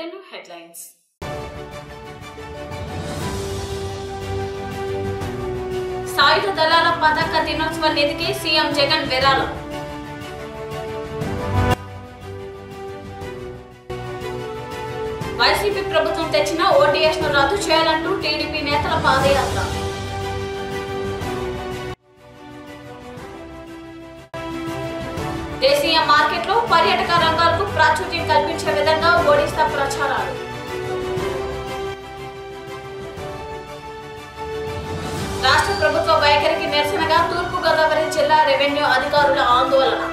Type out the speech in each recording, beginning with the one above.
Bulletin headlines సాయుధ దళాల పతాక దినోత్సవ నిధికి సీఎం జగన్ విరాళం వైసీపీ ప్రభుత్వం తెచ్చిన ఓటీఎస్ ను రద్దు చేయాలంటూ టీడీపీ నేతల పాదయాత్ర దేశీయ మార్కెట్లో పర్యాటక రంగాలకు ప్రాచుర్యం కల్పించే విధంగా ఒడిశా ప్రచారాలు రాష్ట్ర ప్రభుత్వ వైఖరికి నిరసనగా తూర్పు గోదావరి జిల్లా రెవెన్యూ అధికారుల ఆందోళన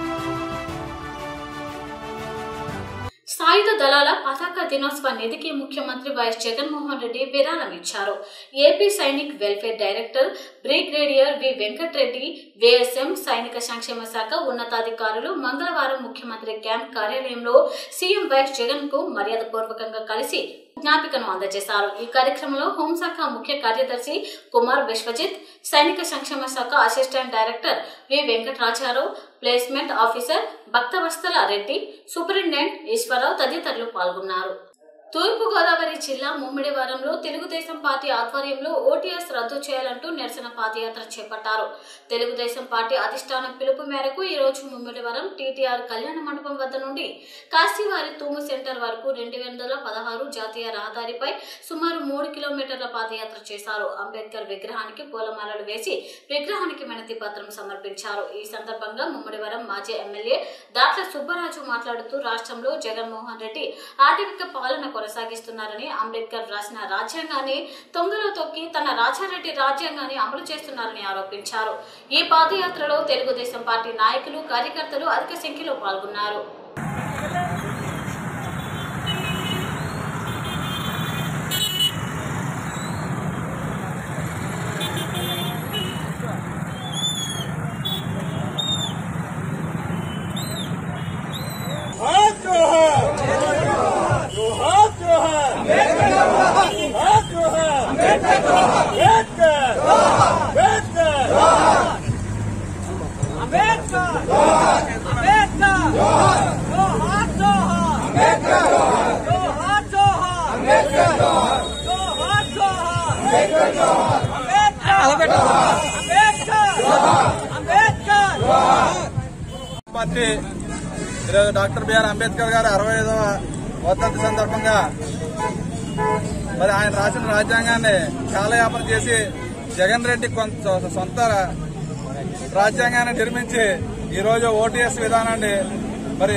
సాయుధ దళాల పతాక దినోత్సవ నిధికి ముఖ్యమంత్రి వైఎస్ జగన్మోహన్ రెడ్డి విరాళం ఇచ్చారు AP Sainik welfare director brigadier V Venkatareddy VSM సైనిక సంక్షేమ శాఖ ఉన్నతాధికారులు మంగళవారం ముఖ్యమంత్రి క్యాంప్ కార్యాలయంలో సీఎం వైఎస్ జగన్ కు మర్యాద పూర్వకంగా కలిసి జ్ఞాపికను అందజేశారు ఈ కార్యక్రమంలో హోంశాఖ ముఖ్య కార్యదర్శి కుమార్ విశ్వజిత్ సైనిక సంక్షేమ శాఖ assistant director V Venkatarajarao placement officer Bhaktavatsala Reddy superintendent Eswararao తదితరులు పాల్గొన్నారు తూర్పు గోదావరి జిల్లా ముమ్మిడివారంలో తెలుగుదేశం పార్టీ ఆధ్వర్యంలో ఓటీఎస్ రద్దు చేయాలంటూ నిరసన పాదయాత్ర చేపట్టారు తెలుగుదేశం పార్టీ అధిష్టానం పిలుపు మేరకు ఈ రోజు ముమ్మిడివారం టీటీఆర్ కళ్యాణ మండపం వద్ద నుండి కాశీవారి తూము సెంటర్ వరకు రెండు వందల పదహారు జాతీయ రహదారిపై సుమారు మూడు కిలోమీటర్ల పాదయాత్ర చేశారు అంబేద్కర్ విగ్రహానికి పూలమాలలు వేసి విగ్రహానికి వినతి పత్రం సమర్పించారు ఈ సందర్భంగా ముమ్మడివరం మాజీ ఎమ్మెల్యే దాట్ల సుబ్బరాజు మాట్లాడుతూ రాష్ట్రంలో జగన్మోహన్ రెడ్డి ఆటవిక పాలన కొనసాగిస్తున్నారని అంబేద్కర్ రాసిన రాజ్యాంగాన్ని తొంగలో తొక్కి తన రాజారెడ్డి రాజ్యాంగాన్ని అమలు చేస్తున్నారని ఆరోపించారు ఈ పాదయాత్రలో తెలుగుదేశం పార్టీ నాయకులు కార్యకర్తలు అధిక సంఖ్యలో పాల్గొన్నారు हाथ जोहर जोहर जोहर हाथ जोहर अम्बेडकर अम्बेडकर अंबेडकर अंबेडकर जोहार जोहार अंबेडकर जोहार जोहार अंबेडकर जोहार जोहार अंबेडकर अंबेडकर अंबेडकर పార్టీ ఈరోజు డాక్టర్ బిఆర్ అంబేద్కర్ గారి అరవై ఐదవ వర్ధంతి సందర్భంగా మరి ఆయన రాసిన రాజ్యాంగాన్ని కాలయాపన చేసి జగన్ రెడ్డి కొంత సొంత రాజ్యాంగాన్ని నిర్మించి ఈ రోజు ఓటీఎస్ విధానాన్ని మరి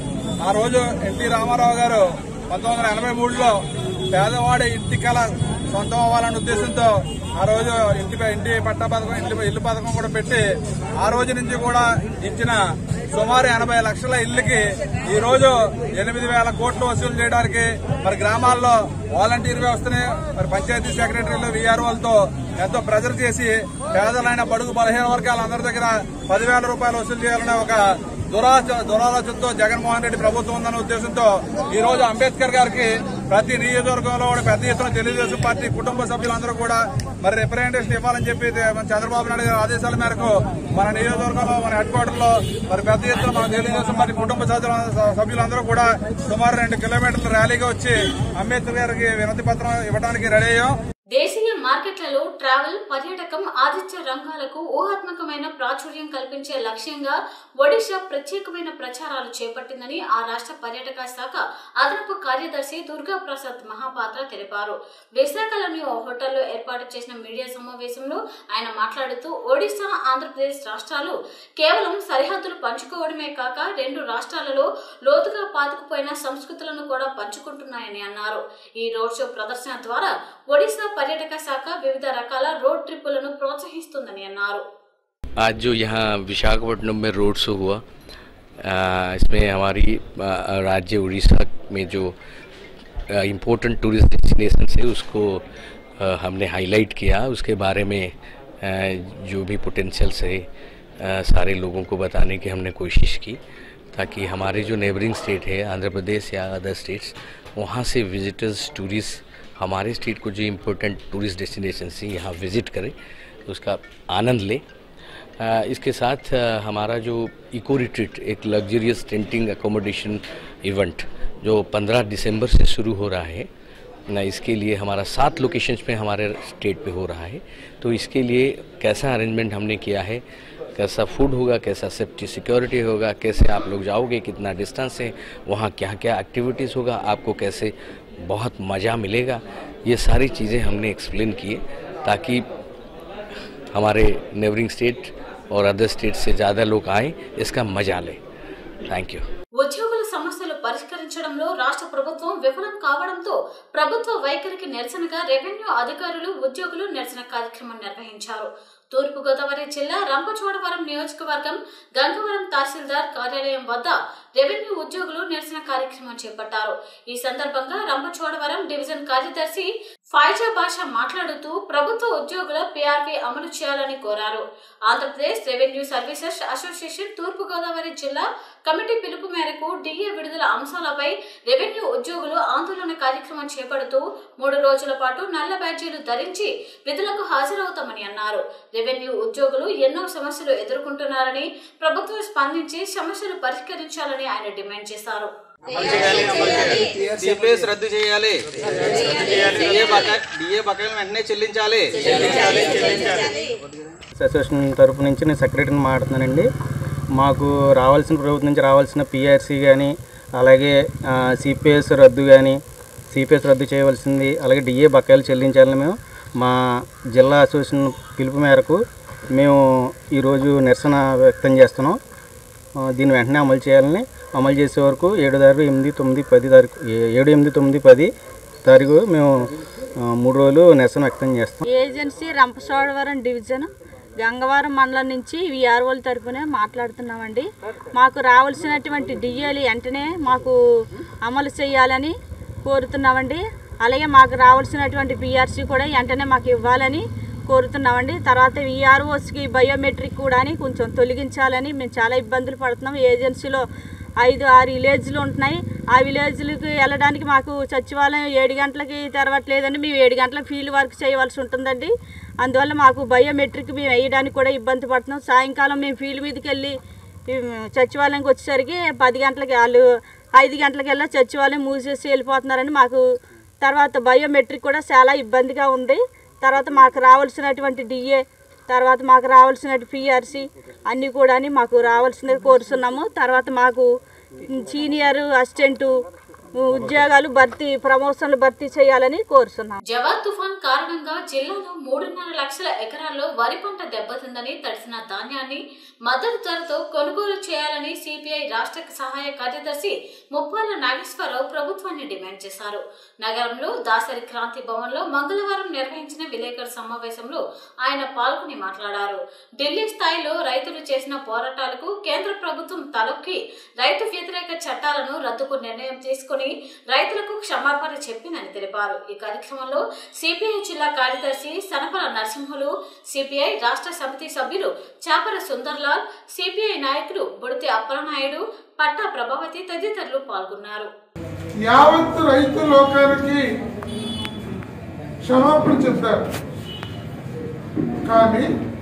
ఆ రోజు ఎన్టీ రామారావు గారు పంతొమ్మిది వందల ఎనభై మూడులో పేదవాడి ఇంటి కళ సొంతం అవ్వాలనే ఉద్దేశంతో ఆ రోజు ఇంటి ఇంటి పట్టా పథకం ఇంటి ఇల్లు పథకం కూడా పెట్టి ఆ రోజు నుంచి కూడా ఇచ్చిన సుమారు ఎనభై లక్షల ఇళ్లకి ఈ రోజు ఎనిమిది వేల కోట్లు వసూలు చేయడానికి మరి గ్రామాల్లో వాలంటీర్ వ్యవస్థని మరి పంచాయతీ సెక్రటరీలు వీఆర్ఓలతో ఎంతో ప్రెజర్ చేసి పేదలైన బడుగు బలహీన వర్గాల అందరి దగ్గర పదివేల రూపాయలు వసూలు చేయాలనే ఒక దురాచ దురాలోచనతో జగన్మోహన్ రెడ్డి ప్రభుత్వం ఉందన్న ఉద్దేశంతో ఈ రోజు అంబేద్కర్ గారికి ప్రతి నియోజకవర్గంలో కూడా పెద్ద ఎత్తున తెలుగుదేశం పార్టీ కుటుంబ సభ్యులందరూ కూడా మరి రిప్రజెంటేషన్ ఇవ్వాలని చెప్పి మన చంద్రబాబు నాయుడు గారి ఆదేశాల మేరకు మన నియోజకవర్గంలో మన హెడ్ క్వార్టర్ లో మరి పెద్ద ఎత్తున మన తెలుగుదేశం పార్టీ కుటుంబ సభ్యుల- సభ్యులందరూ కూడా సుమారు రెండు కిలోమీటర్ల ర్యాలీగా వచ్చి అంబేద్కర్ గారికి వినతి పత్రం ఇవ్వడానికి రెడీ అయ్యాం దేశీయ మార్కెట్లలో ట్రావెల్ పర్యాటకం ఆతిథ్య రంగాలకు ఊహాత్మకమైన ప్రాచుర్యం కల్పించే లక్ష్యంగా ఒడిశా ప్రత్యేకమైన ప్రచారాలు చేపట్టిందని ఆ రాష్ట్ర పర్యాటక శాఖ అదనపు కార్యదర్శి దుర్గా ప్రసాద్ మహాపాత్ర తెలిపారు విశాఖలోని ఓ హోటల్లో ఏర్పాటు చేసిన మీడియా సమావేశంలో ఆయన మాట్లాడుతూ ఒడిశా ఆంధ్రప్రదేశ్ రాష్ట్రాలు కేవలం సరిహద్దులు పంచుకోవడమే కాక రెండు రాష్ట్రాలలో లోతుగా పాతుకుపోయిన సంస్కృతులను కూడా పంచుకుంటున్నాయని అన్నారు ఈ రోడ్ షో ప్రదర్శన ద్వారా ఒడిశా పర్యాటక శాఖ వివిధ రకాల రోడ్ ట్రిప్పులను ప్రోత్సహిస్తుందని అన్నారు आज जो यहाँ विशाखापट्टनम में रोड शो हुआ आ, इसमें हमारी आ, राज्य उड़ीसा में जो इम्पोर्टेंट टूरिस्ट डेस्टिनेशन है उसको आ, हमने हाईलाइट किया उसके बारे में आ, जो भी पोटेंशियल्स है आ, सारे लोगों को बताने की हमने कोशिश की ताकि हमारे जो नेबरिंग स्टेट है आंध्र प्रदेश या अदर स्टेट्स वहाँ से विजिटर्स टूरिस्ट हमारे स्टेट को जो इम्पोर्टेंट टूरिस्ट डेस्टिनेशन है यहाँ विजिट करें उसका आनंद लें आ, इसके साथ आ, हमारा जो इको रिट्रीट एक लग्जरियस टेंटिंग एकोमोडेशन इवेंट जो 15 दिसंबर से शुरू हो रहा है ना इसके लिए हमारा सात लोकेशंस पे हमारे स्टेट पे हो रहा है तो इसके लिए कैसा अरेंजमेंट हमने किया है कैसा फूड होगा कैसा सेफ्टी सिक्योरिटी होगा कैसे आप लोग जाओगे कितना डिस्टेंस है वहाँ क्या क्या एक्टिविटीज़ होगा आपको कैसे बहुत मज़ा मिलेगा ये सारी चीज़ें हमने एक्सप्लेन किए ताकि हमारे नेबरिंग स्टेट और अदर स्टेट से ज़्यादा लोग आए इसका मज़ा लें थैंक यू ఉద్యోగుల సమస్యలు పరిష్కరించడంలో రాష్ట్ర ప్రభుత్వం విఫలం కావడంతో ప్రభుత్వ వైఖరికి నిరసనగా రెవెన్యూ అధికారులు ఉద్యోగులు నిరసన కార్యక్రమం నిర్వహించారు తూర్పుగోదావరి జిల్లా రంపచోడవరం నియోజకవర్గం గంగవరం తహసీల్దార్ కార్యాలయం వద్ద రెవెన్యూ ఉద్యోగులు నిరసన కార్యక్రమం చేపట్టారు ఈ సందర్భంగా రంపచోడవరం డివిజన్ కార్యదర్శి ఫైజా బాషా మాట్లాడుతూ ప్రభుత్వ ఉద్యోగుల పీఆర్పీ అమలు చేయాలని కోరారు ఆంధ్రప్రదేశ్ రెవెన్యూ సర్వీసెస్ అసోసియేషన్ తూర్పుగోదావరి జిల్లా కమిటీ పిలుపు మేరకు డిఏ విడుదల అంశాలపై రెవెన్యూ ఉద్యోగులు ఆందోళన కార్యక్రమం చేపడుతూ మూడు రోజుల పాటు నల్ల బ్యాడ్జీలు ధరించి విధులకు హాజరవుతామని అన్నారు రెవెన్యూ ఉద్యోగులు ఎన్నో సమస్యలు ఎదుర్కొంటున్నారని ప్రభుత్వం స్పందించి సమస్యలు పరిష్కరించాలని ఆయన డిమాండ్ చేశారు సిపిఎస్ రద్దు చేయాలి డిఏ బకాయి డిఏ బకాయిలు వెంటనే చెల్లించాలి అసోసియేషన్ తరపు నుంచి నేను సెక్రటరీని మాట్లాడుతున్నానండి మాకు రావాల్సిన ప్రభుత్వం నుంచి రావాల్సిన పిఆర్సీ కానీ అలాగే సిపిఎస్ రద్దు కానీ సిపిఎస్ రద్దు చేయవలసింది అలాగే డిఏ బకాయిలు చెల్లించాలని మేము మా జిల్లా అసోసియేషన్ పిలుపు మేరకు మేము ఈరోజు నిరసన వ్యక్తం చేస్తున్నాం ఆ, దీన్ని వెంటనే అమలు చేయాలని అమలు చేసే వరకు ఏడు తారీఖు ఎనిమిది తొమ్మిది పది తారీఖు ఏ- ఏడు ఎనిమిది తొమ్మిది పది తారీఖు మేము ఆ, మూడు రోజులు నిరసన వ్యక్తం చేస్తాం ఏజెన్సీ రంపచోడవరం డివిజన్ గంగవరం మండలం నుంచి విఆర్ఓల తరపున మాట్లాడుతున్నామండి మాకు రావాల్సినటువంటి డిఏలు వెంటనే మాకు అమలు చేయాలని కోరుతున్నామండి అలాగే మాకు రావాల్సినటువంటి పిఆర్సీ కూడా వెంటనే మాకు ఇవ్వాలని కోరుతున్నామండి తర్వాత విఆర్ఓస్కి బయోమెట్రిక్ కూడా కొంచెం తొలగించాలని మేము చాలా ఇబ్బందులు పడుతున్నాం ఏజెన్సీలో ఐదు ఆరు విలేజ్లు ఉంటున్నాయి ఆ విలేజ్లకి వెళ్ళడానికి మాకు సచివాలయం ఏడు గంటలకి తెరవట్లేదండి మేము ఏడు గంటలకు ఫీల్డ్ వర్క్ చేయవలసి ఉంటుందండి అందువల్ల మాకు బయోమెట్రిక్ మేము వేయడానికి కూడా ఇబ్బంది పడుతున్నాం సాయంకాలం మేము ఫీల్డ్ మీదకి వెళ్ళి ఉమ్, సచివాలయంకి వచ్చేసరికి పది గంటలకి వాళ్ళు ఐదు గంటలకి వెళ్ళి సచివాలయం మూసేసి వెళ్ళిపోతున్నారండి మాకు తర్వాత బయోమెట్రిక్ కూడా చాలా ఇబ్బందిగా ఉంది తర్వాత మాకు రావాల్సినటువంటి డిఏ తర్వాత మాకు రావాల్సిన పిఆర్సి అన్నీ కూడా మాకు రావాల్సినవి కోరుతున్నాము తర్వాత మాకు సీనియర్ అసిస్టెంటు ఉద్యోగాలు భర్తీ ప్రమోషన్లు భర్తీ చేయాలని కోరుతున్నాము జవాద్ తుఫాన్ కారణంగా జిల్లాలో మూడున్నర లక్షల ఎకరాల్లో వరి పంట దెబ్బతిందని తడిసిన ధాన్యాన్ని మద్దతు ధరతో కొనుగోలు చేయాలని సిపిఐ రాష్ట్ర సహాయ కార్యదర్శి ముప్పాల నాగేశ్వరరావు ప్రభుత్వాన్ని డిమాండ్ చేశారు నగరంలో దాసరి క్రాంతి భవన్లో మంగళవారం నిర్వహించిన విలేకరుల సమావేశంలో ఆయన పాల్గొని మాట్లాడారు ఢిల్లీ స్థాయిలో రైతులు చేసిన పోరాటాలకు కేంద్ర ప్రభుత్వం తలొక్కి రైతు వ్యతిరేక చట్టాలను రద్దుకు నిర్ణయం తీసుకుని రైతులకు క్షమాపణ చెప్పిందని తెలిపారు ఈ కార్యక్రమంలో సిపిఐ జిల్లా కార్యదర్శి సనపల నరసింహులు సిపిఐ రాష్ట్ర సమితి సభ్యులు చాపర సుందర్లాల్ సిపిఐ నాయకులు బుడితి అప్పలనాయుడు పట్టా ప్రభావతి తదితరులు పాల్గొన్నారు యావత్ రైతు లోకానికి క్షమాపణ చెప్పారు కానీ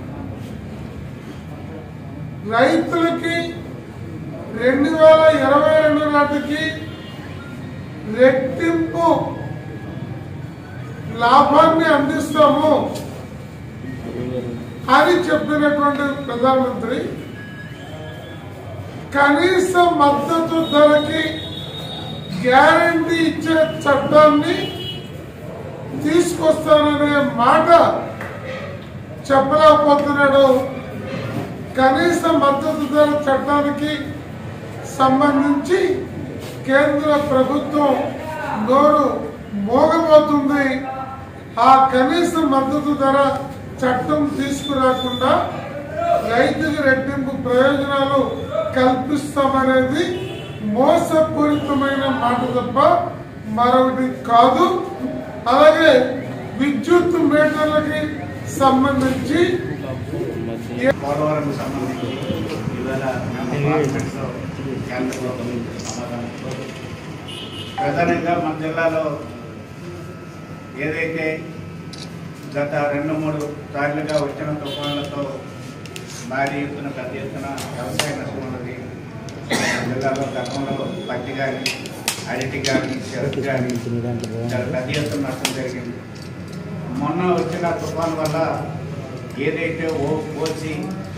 రైతులకి రెండు వేల ఇరవై రెండు నాటికి రెట్టింపు లాభాన్ని అందిస్తాము అని చెప్పినటువంటి ప్రధానమంత్రి కనీస మద్దతు ధరకి గ్యారంటీ ఇచ్చే చట్టాన్ని తీసుకొస్తాననే మాట చెప్పలేకపోతున్నాడు కనీస మద్దతు ధర చట్టానికి సంబంధించి కేంద్ర ప్రభుత్వం నోరు మోగబోతుంది ఆ కనీస మద్దతు ధర చట్టం తీసుకురాకుండా రైతుకి రెట్టింపు ప్రయోజనాలు కల్పిస్తామనేది మోసపూరితమైన మాట తప్ప మరొకటి కాదు అలాగే విద్యుత్ మీటర్లకి సంబంధించి పోలవరం సంబంధించి ఇవాళ పార్లమెంట్లో కేంద్ర ప్రభుత్వం సమాధానం ప్రధానంగా మన జిల్లాలో ఏదైతే గత రెండు మూడు సార్లుగా వచ్చిన తుఫాన్లతో భారీ ఎత్తున పెద్ద ఎత్తున వ్యవసాయ నష్టం ఉన్నది మన జిల్లాలో గతంలో పత్తి కానీ అరటి కానీ చెరుకు కానీ చాలా పెద్ద ఎత్తున నష్టం జరిగింది మొన్న వచ్చిన తుఫాన్ వల్ల ఏదైతే ఓ పోసి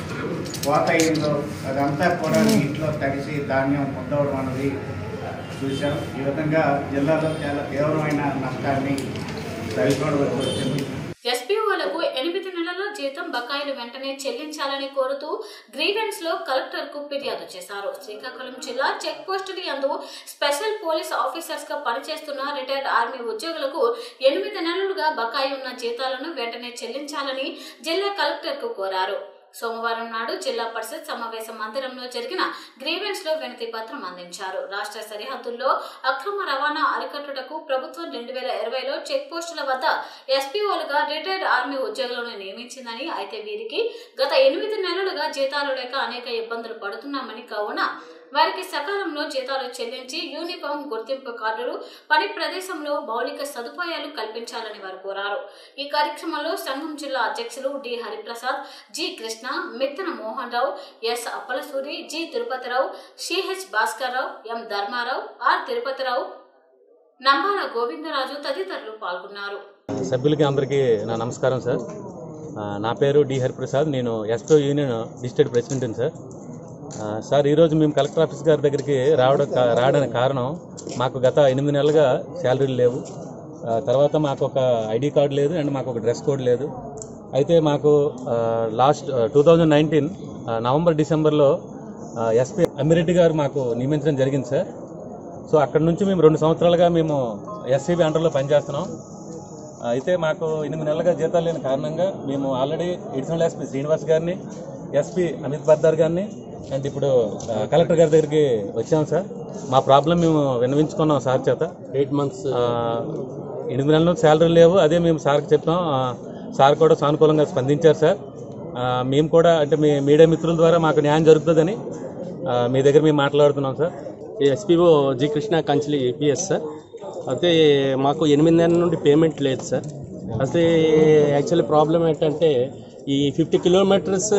కోత అయిందో అదంతా కూడా నీటిలో తడిసి ధాన్యం పొందవడం అన్నది చూసాం ఈ విధంగా జిల్లాలో చాలా తీవ్రమైన నష్టాన్ని సరిచూడవలసి వచ్చింది ఎస్పీఓలకు ఎనిమిది నెలల జీతం బకాయిలు వెంటనే చెల్లించాలని కోరుతూ గ్రీవెన్స్ లో కలెక్టర్ కు ఫిర్యాదు చేశారు శ్రీకాకుళం జిల్లా చెక్ పోస్టులు యందు స్పెషల్ పోలీస్ ఆఫీసర్స్ గా పనిచేస్తున్న రిటైర్డ్ ఆర్మీ ఉద్యోగులకు ఎనిమిది నెలలుగా బకాయి ఉన్న జీతాలను వెంటనే చెల్లించాలని జిల్లా కలెక్టర్ కు కోరారు సోమవారం నాడు జిల్లా పరిషత్ సమావేశ మందిరంలో జరిగిన గ్రీవెన్స్ లో వినతి పత్రం అందించారు రాష్ట్ర సరిహద్దుల్లో అక్రమ రవాణా అరికట్టుటకు ప్రభుత్వం రెండు వేల ఇరవైలో చెక్ పోస్టుల వద్ద ఎస్పీఓలుగా రిటైర్డ్ ఆర్మీ ఉద్యోగులను నియమించిందని అయితే వీరికి గత ఎనిమిది నెలలుగా జీతాలు లేక అనేక ఇబ్బందులు పడుతున్నామని కావున వారికి సకాలంలో జీతాలు చెల్లించి యూనిఫామ్ గుర్తింపు కార్డులు పని ప్రదేశంలో మౌలిక సదుపాయాలు కల్పించాలని వారు కోరారు ఈ కార్యక్రమంలో సంఘం జిల్లా అధ్యక్షులు D Hariprasad G Krishna Mittana Mohan Rao S Appalasuri G Tirupatirao CH Bhaskar Rao M Dharmarao R Tirupatirao Nambala Govindaraju తదితరులు పాల్గొన్నారు సభ్యులకి అందరికీ నా నమస్కారం సార్ ఆ, నా పేరు డి హరిప్రసాద్ నేను ఎస్టో యూనియన్ డిస్ట్రిక్ట్ ప్రెసిడెంట్ని సార్ ఆ, సార్ ఈరోజు మేము కలెక్టర్ ఆఫీస్ గారి దగ్గరికి రావడం కా- రావడానికి కారణం మాకు గత ఎనిమిది నెలలుగా శాలరీలు లేవు ఆ, తర్వాత మాకు ఒక ఐడి కార్డు లేదు అండ్ మాకు ఒక డ్రెస్ కోడ్ లేదు అయితే మాకు ఆ, last two thousand nineteen November డిసెంబర్లో ఎస్పీ అమ్మిరెడ్డి గారు మాకు నియమించడం జరిగింది సార్ సో అక్కడ నుంచి మేము రెండు సంవత్సరాలుగా మేము ఎస్సీబీ అండర్లో పనిచేస్తున్నాం అయితే మాకు ఎనిమిది నెలలుగా జీతాలు లేని కారణంగా మేము ఆల్రెడీ ఎడిషనల్ ఎస్పీ శ్రీనివాస్ గారిని ఎస్పీ అమిత్ బర్దార్ గారిని అండ్ ఇప్పుడు ఆ, కలెక్టర్ గారి దగ్గరికి వచ్చాం సార్ మా ప్రాబ్లం మేము విన్నవించుకున్నాం సార్ చేత ఎయిట్ మంత్స్ ఎనిమిది నెలల నుంచి శాలరీ లేవు అదే మేము సార్కి చెప్తాం ఆ, సార్ కూడా సానుకూలంగా స్పందించారు సార్ ఆ, మేము కూడా అంటే మీ మీడియా మిత్రుల ద్వారా మాకు న్యాయం జరుగుతుందని ఆ, మీ దగ్గర మేము మాట్లాడుతున్నాం sir SPO G Krishna Kanchili APS sir అయితే మాకు ఎనిమిది నెలల నుండి పేమెంట్ లేదు సార్ అయితే యాక్చువల్లీ ప్రాబ్లం ఏంటంటే ఈ fifty kilometres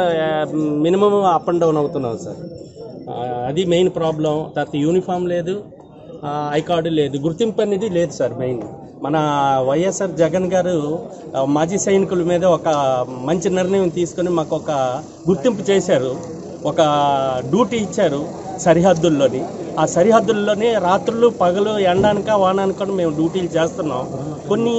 minimum up and down అవుతున్నాం సార్ ఆ, అది మెయిన్ ప్రాబ్లం తర్వాత యూనిఫామ్ లేదు ఆ, ఐ కార్డు లేదు గుర్తింపు అనేది లేదు సార్ మెయిన్ మన వైఎస్ఆర్ జగన్ గారు ఆ, మాజీ సైనికుల మీద ఒక మంచి నిర్ణయం తీసుకొని మాకు ఒక గుర్తింపు చేశారు ఒక డ్యూటీ ఇచ్చారు సరిహద్దుల్లోని ఆ సరిహద్దుల్లోనే రాత్రులు పగలు ఎండానక వానానక మేము డ్యూటీలు చేస్తున్నాం కొన్ని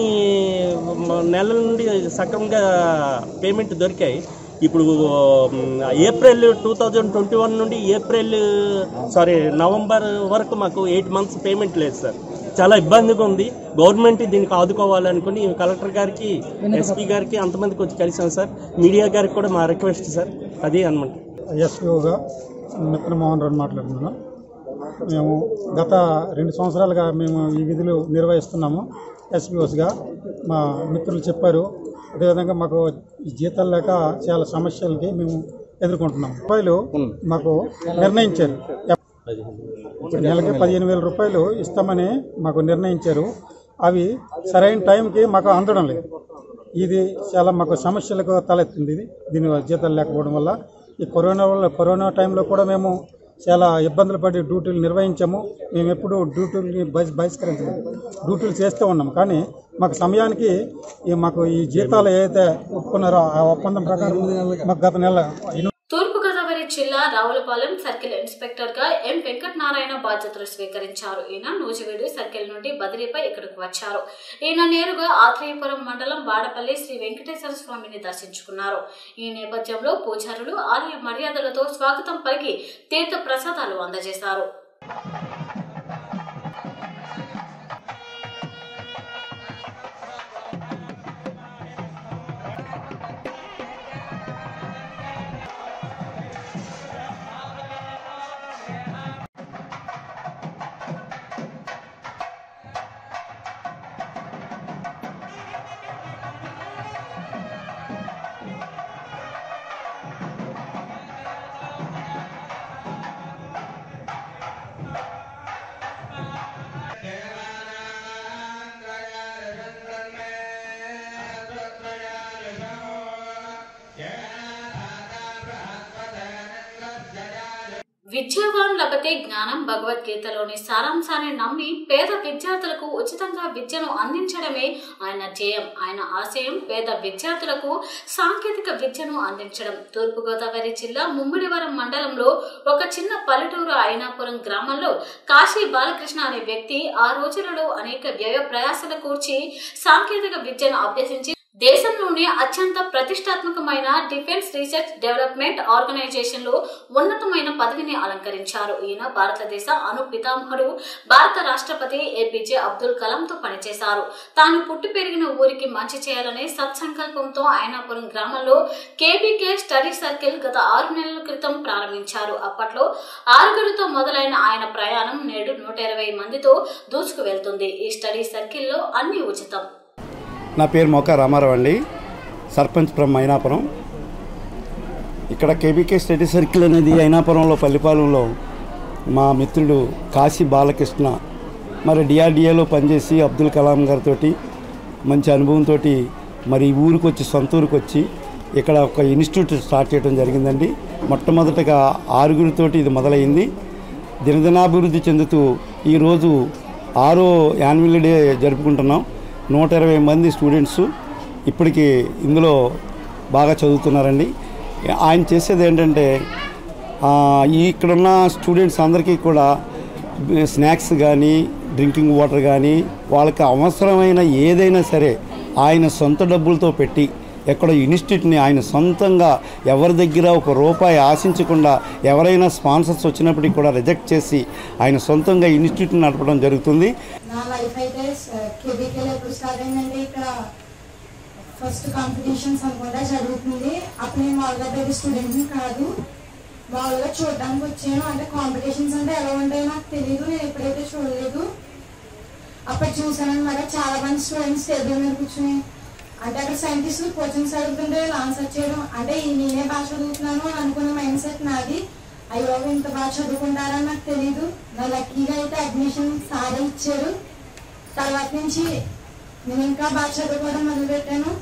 మ- నెలల నుండి సక్రమంగా పేమెంట్ దొరికాయి ఇప్పుడు మ్, April two thousand twenty one నుండి ఏప్రిల్ సారీ నవంబర్ వరకు మాకు ఎయిట్ మంత్స్ పేమెంట్ లేదు సార్ చాలా ఇబ్బందిగా ఉంది గవర్నమెంట్ దీనికి ఆదుకోవాలనుకుని కలెక్టర్ గారికి ఎస్పీ గారికి అంతమందికి వచ్చి కలిసాం సార్ మీడియా గారికి కూడా మా రిక్వెస్ట్ సార్ అది అనమాట ఎస్పీఓగా మిత్ర మోహన్ రావు మాట్లాడుతున్నాను మేము గత రెండు సంవత్సరాలుగా మేము ఈ విధులు నిర్వహిస్తున్నాము ఎస్పీఓస్గా మా మిత్రులు చెప్పారు అదేవిధంగా మాకు ఈ జీతాలు లేక చాలా సమస్యలకి మేము ఎదుర్కొంటున్నాం రూపాయలు మాకు నిర్ణయించారు నెలకి పదిహేను వేల రూపాయలు ఇస్తామని మాకు నిర్ణయించారు అవి సరైన టైంకి మాకు అందడం లేదు ఇది చాలా మాకు సమస్యలకు తలెత్తింది ఇది దీని జీతాలు లేకపోవడం వల్ల ఈ కరోనా వల్ల కరోనా టైంలో కూడా మేము చాలా ఇబ్బందులు పడి డ్యూటీలు నిర్వహించాము మేము ఎప్పుడు డ్యూటీలని బహి- బహిష్కరించలేదు డ్యూటీలు చేస్తూ ఉన్నాం కానీ మాకు సమయానికి ఈ మాకు ఈ జీతాలు ఏదైతే ఒప్పుకున్నారో ఆ ఒప్పందం ప్రకారం మాకు గత నెల తూర్పుగోదావరి జిల్లా రావులపాలెం సర్కిల్ ఇన్స్పెక్టర్ గా ఎం వెంకట నారాయణ బాధ్యతలు స్వీకరించారు ఈయన నూజివీడు సర్కిల్ నుండి బదిలీపై ఇక్కడికి వచ్చారు ఈయన నేరుగా ఆత్రేయపురం మండలం వాడపల్లి శ్రీ వెంకటేశ్వర స్వామిని దర్శించుకున్నారు ఈ నేపథ్యంలో పూజారులు ఆలయ మర్యాదలతో స్వాగతం పలికి తీర్థ ప్రసాదాలు అందజేశారు విద్యావాన్ లభతే జ్ఞానం భగవద్గీతలోని సారాంశాన్ని నమ్మి పేద విద్యార్థులకు ఉచితంగా విద్యను అందించడమే ఆయన ధ్యేయం ఆయన ఆశయం పేద విద్యార్థులకు సాంకేతిక విద్యను అందించడం తూర్పుగోదావరి జిల్లా ముమ్మిడివరం మండలంలో ఒక చిన్న పల్లెటూరు అయినాపురం గ్రామంలో కాశీ బాలకృష్ణ అనే వ్యక్తి ఆ రోజులలో అనేక వ్యయ ప్రయాసల కూర్చి సాంకేతిక విద్యను అభ్యసించి దేశంలోనే అత్యంత ప్రతిష్టాత్మకమైన డిఫెన్స్ రీసెర్చ్ డెవలప్మెంట్ ఆర్గనైజేషన్ లో ఉన్నతమైన పదవిని అలంకరించారు ఈయన భారతదేశ అణు పితామహుడు భారత రాష్ట్రపతి ఏపీజే అబ్దుల్ కలాంతో పనిచేశారు తాను పుట్టి పెరిగిన ఊరికి మంచి చేయాలనే సత్సంకల్పంతో ఆయనాపురం గ్రామంలో కేబీకే స్టడీ సర్కిల్ గత ఆరు నెలల క్రితం ప్రారంభించారు అప్పట్లో ఆరుగురితో మొదలైన ఆయన ప్రయాణం నేడు నూట ఇరవై మందితో దూసుకు వెళ్తుంది ఈ స్టడీ సర్కిల్లో అన్ని ఉచితం నా పేరు మొక్క రామారావు అండి సర్పంచ్ ఫ్రమ్ అయినాపురం ఇక్కడ కేబీకే స్టడీ సర్కిల్ అనేది అయినాపురంలో పల్లిపాలెంలో మా మిత్రుడు కాశీ బాలకృష్ణ మరి డిఆర్డిఏలో పనిచేసి అబ్దుల్ కలాం గారితో మంచి అనుభవంతో మరి ఈ ఊరికి వచ్చి సొంత ఊరికి వచ్చి ఇక్కడ ఒక ఇన్స్టిట్యూట్ స్టార్ట్ చేయడం జరిగిందండి మొట్టమొదటగా ఆరుగురితోటి ఇది మొదలైంది దినదినాభివృద్ధి చెందుతూ ఈరోజు ఆరో యాన్యువల్ డే జరుపుకుంటున్నాం నూట ఇరవై మంది స్టూడెంట్స్ ఇప్పటికి ఇందులో బాగా చదువుతున్నారండి ఆయన చేసేది ఏంటంటే ఆ, ఈ ఇక్కడున్న స్టూడెంట్స్ అందరికీ కూడా స్నాక్స్ కానీ డ్రింకింగ్ వాటర్ కానీ వాళ్ళకి అవసరమైన ఏదైనా సరే ఆయన సొంత డబ్బులతో పెట్టి ఎక్కడ ఇన్స్టిట్యూట్ని ఆయన సొంతంగా ఎవరి దగ్గర ఒక రూపాయి ఆశించకుండా ఎవరైనా స్పాన్సర్స్ వచ్చినప్పటికీ కూడా రిజెక్ట్ చేసి ఆయన సొంతంగా ఇన్స్టిట్యూట్ని నడపడం జరుగుతుంది నా లైఫ్ అయితే కేబీకేలో ఎప్పుడు స్టార్ట్ అయిందండి ఇక్కడ ఫస్ట్ కాంపిటీషన్స్ అనుకుంటా జరుగుతుంది అప్పుడు నేను మామూలుగా పెద్ద స్టూడెంట్ని కాదు మామూలుగా చూడడానికి వచ్చాను అంటే కాంపిటీషన్స్ అంటే ఎలా ఉంటాయో నాకు తెలియదు నేను ఎప్పుడైతే చూడలేదు అప్పుడు చూసాను అనమాట చాలా మంది స్టూడెంట్స్ టేబుల్ మీద కూర్చుని అంటే అక్కడ సైంటిస్టులు క్వశ్చన్స్ అడుగుతుంటే వీళ్ళు ఆన్సర్ చేయడం అంటే ఈ నేనే బాగా చదువుతున్నాను అని అనుకున్న మైండ్ సెట్ నాది అయ్యో ఇంత బాగా చదువుకుంటారని నాకు తెలీదు నా లక్కీగా అయితే అడ్మిషన్ సార్ ఇచ్చారు తర్వాత నుంచి నేను ఇంకా బాగా చదువుకోవడం మొదలుపెట్టాను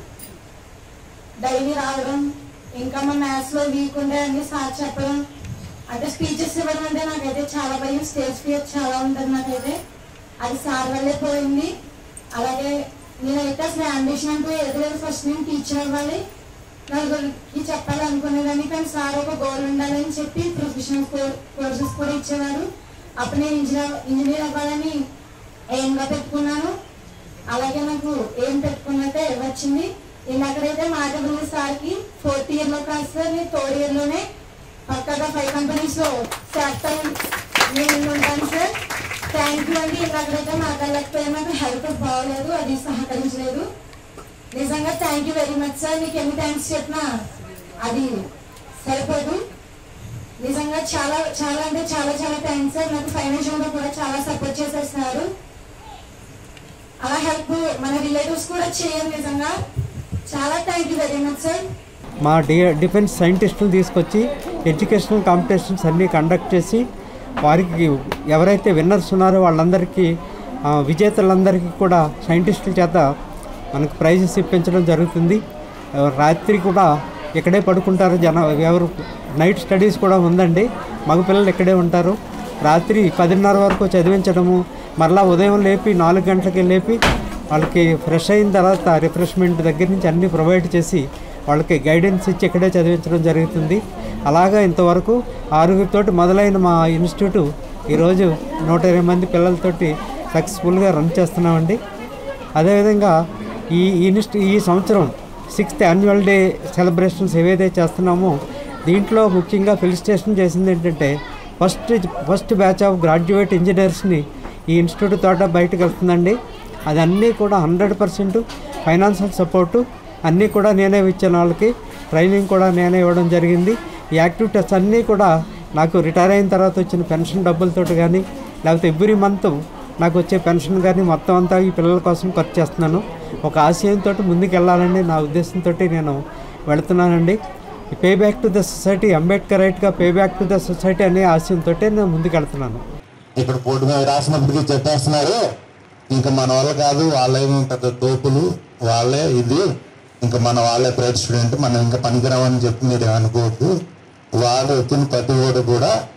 డైలీ రావడం ఇంకా మా మ్యాథ్స్ లో వీక్ ఉండే అన్ని సార్ చెప్పడం అంటే స్పీచెస్ ఇవ్వడం అంటే నాకైతే చాలా భయం స్టేజ్ ఫియర్ చాలా ఉంటుంది నాకైతే అది సార్ వల్లే పోయింది అలాగే నేనైతే అసలు అంబిషన్ అంటూ ఏది లేదు ఫస్ట్ నేను టీచర్ అవ్వాలి నలుగురికి చెప్పాలి అనుకునేదాన్ని కానీ సార్ ఒక గోల్ ఉండాలని చెప్పి ప్రొఫెషనల్ కోర్సెస్ కూడా ఇచ్చేవారు అప్పుడు నేను ఇంజనీర్ ఇంజనీర్ అవ్వాలని ఎయిమ్గా పెట్టుకున్నాను అలాగే నాకు ఏం పెట్టుకున్నట్టే వచ్చింది నేను అక్కడైతే మాట ఉంది సార్కి ఫోర్త్ ఇయర్ లో కాదు సార్ నేను థర్డ్ ఇయర్ లోనే పక్కగా ఫైవ్ కంపెనీస్ లో సెలెక్ట్ అయ్యి నేను ఉంటాను సార్ థ్యాంక్ యూ అండి ఇంకా అక్కడైతే మాట్లాడలేకపోయాను నాకు హెల్త్ బాగోలేదు అది సహకరించలేదు నిజంగా thank you very much sir మీకు ఎన్ని థ్యాంక్స్ చెప్పినా అది సరిపోదు నిజంగా చాలా చాలా అంటే చాలా చాలా థ్యాంక్స్ సార్ నాకు ఫైనాన్షియల్ గా కూడా చాలా సపోర్ట్ చేసేస్తున్నారు అలా హెల్ప్ మన రిలేటివ్స్ కూడా చేయాలి నిజంగా చాలా thank you very much sir మా డి డిఫెన్స్ సైంటిస్టులు తీసుకొచ్చి ఎడ్యుకేషనల్ కాంపిటీషన్స్ అన్నీ కండక్ట్ చేసి వారికి ఎవరైతే విన్నర్స్ ఉన్నారో వాళ్ళందరికీ ఆ, విజేతలందరికీ కూడా సైంటిస్టుల చేత మనకు ప్రైజెస్ ఇప్పించడం జరుగుతుంది ఆ, రాత్రి కూడా ఇక్కడే పడుకుంటారు జన ఎవరు నైట్ స్టడీస్ కూడా ఉందండి మగపిల్లలు ఇక్కడే ఉంటారు రాత్రి పదిన్నర వరకు చదివించడము మరలా ఉదయం లేపి నాలుగు గంటలకి లేపి వాళ్ళకి ఫ్రెష్ అయిన తర్వాత రిఫ్రెష్మెంట్ దగ్గర నుంచి అన్నీ ప్రొవైడ్ చేసి వాళ్ళకి గైడెన్స్ ఇచ్చి ఇక్కడే చదివించడం జరుగుతుంది అలాగా ఇంతవరకు ఆరుగురితోటి మొదలైన మా ఇన్స్టిట్యూట్ ఈరోజు నూట ఇరవై మంది పిల్లలతోటి సక్సెస్ఫుల్గా రన్ చేస్తున్నామండి అదేవిధంగా ఈ ఇన్స్టి ఈ సంవత్సరం సిక్స్త్ యాన్యువల్ డే సెలబ్రేషన్స్ ఏవైతే చేస్తున్నామో దీంట్లో ముఖ్యంగా ఫెలిసిటేషన్ చేసింది ఏంటంటే first first batch of graduate ఇంజనీర్స్ని ఈ ఇన్స్టిట్యూట్ తోట బయటకు వెళ్తుందండి అది అన్నీ కూడా హండ్రెడ్ పర్సెంట్ ఫైనాన్షియల్ సపోర్టు అన్నీ కూడా నేనే ఇచ్చాను వాళ్ళకి ట్రైనింగ్ కూడా నేనే ఇవ్వడం జరిగింది ఈ యాక్టివిటీస్ అన్నీ కూడా నాకు రిటైర్ అయిన తర్వాత వచ్చిన పెన్షన్ డబ్బులతో కానీ లేకపోతే ఎవ్రీ మంత్ నాకు వచ్చే పెన్షన్ కానీ మొత్తం అంతా ఈ పిల్లల కోసం ఖర్చు చేస్తున్నాను ఒక ఆశయంతో ముందుకు వెళ్ళాలని నా ఉద్దేశంతో నేను వెళుతున్నానండి pay back to the society Ambedkar రైట్గా pay back to the society అనే ఆశయంతో నేను ముందుకు వెళ్తున్నాను ఇక్కడ బోర్డు మీద రాసినప్పటికీ చెప్పేస్తున్నారు ఇంకా మన వాళ్ళు కాదు వాళ్ళేమో పెద్ద తోపులు వాళ్ళే ఇది ఇంకా మన వాళ్ళే ప్రైవేట్ స్టూడెంట్ మనం ఇంకా పనికిరామని చెప్పి మీరు అనుకోవద్దు వాళ్ళు వచ్చిన ప్రతి ఓడు కూడా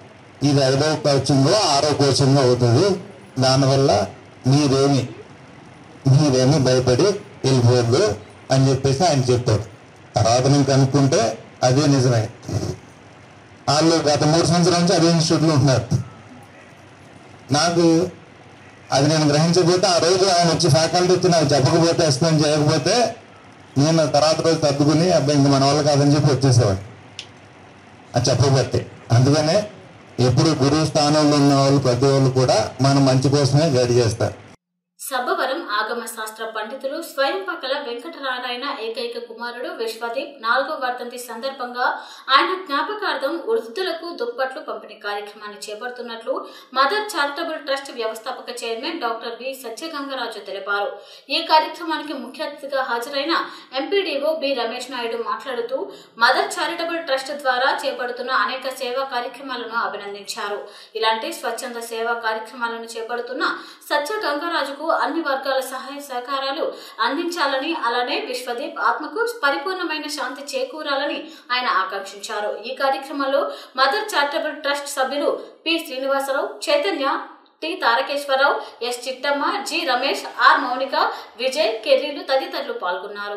ఇది ఐదవ కోచింగ్ ఆరో కోచింగ్ అవుతుంది దానివల్ల మీరేమి మీరేమి భయపడి వెళ్ళిపోవద్దు అని చెప్పేసి ఆయన చెప్పారు తర్వాత నేను కనుక్కుంటే అదే నిజమే వాళ్ళు గత మూడు సంవత్సరాల నుంచి అదే ఇన్స్టిట్యూట్లో ఉంటున్నారు నాకు అది నేను గ్రహించకపోతే ఆ రోజు ఆయన వచ్చి ఫ్యాకల్టీ వచ్చి నాకు చెప్పకపోతే ఎక్స్ప్లెయిన్ చేయకపోతే నేను తర్వాత రోజు తగ్గుకుని అబ్బాయి ఇంక మన వల్ల కాదని చెప్పి వచ్చేసేవాడు అది చెప్పబట్టే అందుకనే ఎప్పుడు గురువు స్థానంలో ఉన్న వాళ్ళు ప్రతి వాళ్ళు కూడా మన మంచి కోసమే గైడ్ చేస్తారు సబ్బవరం ఆగమ శాస్త్ర పండితులు స్వయంపకల వెంకటనారాయణ ఏకైక కుమారుడు విశ్వదీప్ నాలుగో వర్ధంతి సందర్భంగా ఆయన జ్ఞాపకార్థం వృద్ధులకు దుప్పట్లు పంపిణీ కార్యక్రమాన్ని చేపడుతున్నట్లు మదర్ చారిటబుల్ ట్రస్ట్ వ్యవస్థాపక చైర్మన్ డాక్టర్ వి సత్యగంగరాజు తెలిపారు ఈ కార్యక్రమానికి ముఖ్య అతిథిగా హాజరైన ఎంపీడీఓ బి రమేష్ నాయుడు మాట్లాడుతూ మదర్ చారిటబుల్ ట్రస్ట్ ద్వారా చేపడుతున్న అనేక సేవా కార్యక్రమాలను అభినందించారు ఇలాంటి స్వచ్ఛంద సేవా కార్యక్రమాలను చేపడుతున్న సత్య గంగరాజుకు అన్ని వర్గాల సహాయ సహకారాలు అందించాలని అలానే విశ్వదీప్ ఆత్మకు పరిపూర్ణమైన శాంతి చేకూరాలని ఆయన ఆకాంక్షించారు ఈ కార్యక్రమంలో మదర్ చారిటబుల్ ట్రస్ట్ సభ్యులు P Srinivasarao Chaitanya T Tarakeswararao S Chittamma G Ramesh R Mounika Vijay కెర్రీలు తదితరులు పాల్గొన్నారు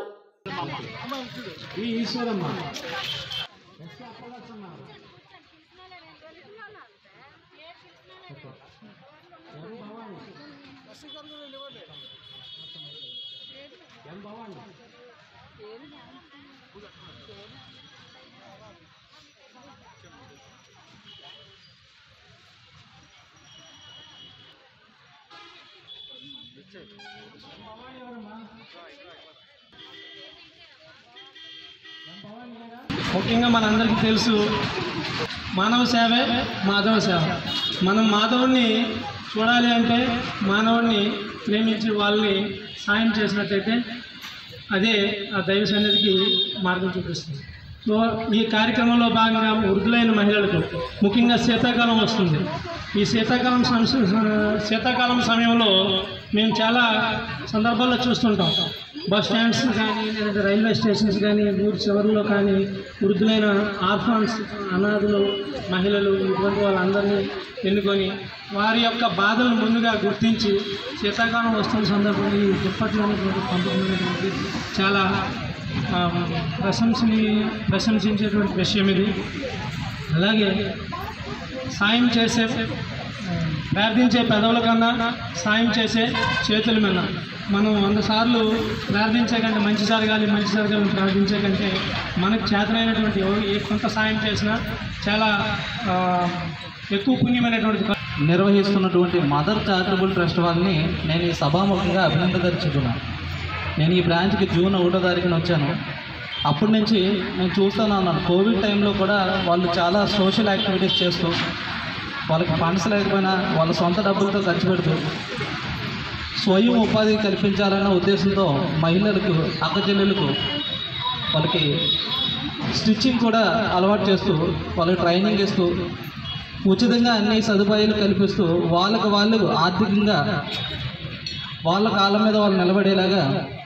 ముఖ్యంగా మనందరికీ తెలుసు మానవ సేవే మాధవ సేవ మనం మాధవుడిని చూడాలి అంటే మానవుడిని ప్రేమించి వాళ్ళని సాయం చేసినట్టయితే అదే ఆ దైవ సన్నిధికి మార్గం చూపిస్తుంది సో ఈ కార్యక్రమంలో భాగంగా వృద్ధులైన మహిళలకు ముఖ్యంగా శీతాకాలం వస్తుంది ఈ శీతాకాలం సం- శీతాకాలం సమయంలో మేము చాలా సందర్భాల్లో చూస్తుంటాం బస్ స్టాండ్స్ కానీ లేదంటే రైల్వే స్టేషన్స్ కానీ ఊరి చివరిలో కానీ వృద్ధులైన ఆర్ఫాన్స్ అనాథులు మహిళలు ఇటువంటి వాళ్ళందరినీ ఎన్నుకొని వారి యొక్క బాధలను ముందుగా గుర్తించి శీతాకాలం వస్తున్న సందర్భంలో ఈ దుప్పట్లు అనేటువంటి పంపడం అనేటువంటి చాలా ఆ, ప్రశంసని ప్రశంసించేటువంటి విషయం ఇది అలాగే సాయం చేసే ఆ, ప్రార్థించే పెదవుల కన్నా సాయం చేసే చేతుల మీద మనం వంద సార్లు ప్రార్థించే కంటే మంచి జరగాలి మంచి జరగాలని ప్రార్థించే కంటే మనకు చేతనైనటువంటి ఎవరు ఏ కొంత సాయం చేసినా చాలా ఆ, ఎక్కువ పుణ్యమైనటువంటి పని. నిర్వహిస్తున్నటువంటి మదర్ చారిటబుల్ ట్రస్ట్ వారిని నేను ఈ సభాముఖంగా అభినందదలుచుకున్నాను నేను ఈ బ్రాంచ్కి జూన్ ఒకటో తారీఖున వచ్చాను అప్పటి నుంచి నేను చూస్తూనే ఉన్నాను కోవిడ్ టైంలో కూడా వాళ్ళు చాలా సోషల్ యాక్టివిటీస్ చేస్తూ వాళ్ళకి ఫండ్స్ లేకపోయినా వాళ్ళ సొంత డబ్బులతో ఖర్చు పెడుతూ స్వయం ఉపాధి కల్పించాలన్న ఉద్దేశంతో మహిళలకు అక్కచెల్లెలకు వాళ్ళకి స్టిచ్చింగ్ కూడా అలవాటు చేస్తూ వాళ్ళకి ట్రైనింగ్ ఇస్తూ ఉచితంగా అన్ని సదుపాయాలు కల్పిస్తూ వాళ్ళకు వాళ్ళు ఆర్థికంగా వాళ్ళ కాళ్ళ మీద వాళ్ళు నిలబడేలాగా